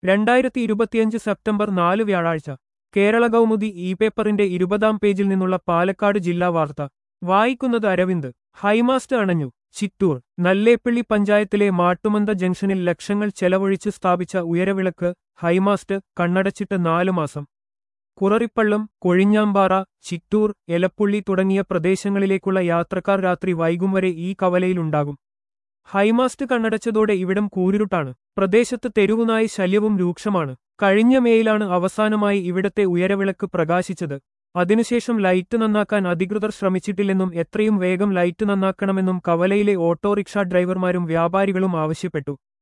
രണ്ടായിരത്തി ഇരുപത്തിയഞ്ച് സെപ്റ്റംബർ നാല് വ്യാഴാഴ്ച കേരള കൗമുദി ഇ പേപ്പറിന്റെ ഇരുപതാം പേജിൽ നിന്നുള്ള പാലക്കാട് ജില്ലാ വാർത്ത വായിക്കുന്നത് അരവിന്ദ് ഹൈമാസ്റ്റ് അണഞ്ഞു ചിറ്റൂർ നല്ലേപ്പള്ളി പഞ്ചായത്തിലെ മാട്ടുമന്ത ജംഗ്ഷനിൽ ലക്ഷങ്ങൾ ചെലവഴിച്ച് സ്ഥാപിച്ച ഉയരവിളക്ക് ഹൈമാസ്റ്റ് കണ്ണടച്ചിട്ട് നാലു മാസം കുററിപ്പള്ളം കൊഴിഞ്ഞാമ്പാറ ചിറ്റൂർ എലപ്പുള്ളി തുടങ്ങിയ പ്രദേശങ്ങളിലേക്കുള്ള യാത്രക്കാർ രാത്രി വൈകും വരെ ഈ കവലയിലുണ്ടാകും ഹൈമാസ്റ്റ് കണ്ണടച്ചതോടെ ഇവിടം കൂരിരുട്ടാണ് പ്രദേശത്ത് തെരുവുനായി ശല്യവും രൂക്ഷമാണ് കഴിഞ്ഞ മേയിലാണ് അവസാനമായി ഇവിടത്തെ ഉയരവിളക്ക് പ്രകാശിച്ചത് അതിനുശേഷം ലൈറ്റ് നന്നാക്കാൻ അധികൃതർ ശ്രമിച്ചിട്ടില്ലെന്നും എത്രയും വേഗം ലൈറ്റ് നന്നാക്കണമെന്നും കവലയിലെ ഓട്ടോറിക്ഷ ഡ്രൈവർമാരും വ്യാപാരികളും ആവശ്യപ്പെട്ടു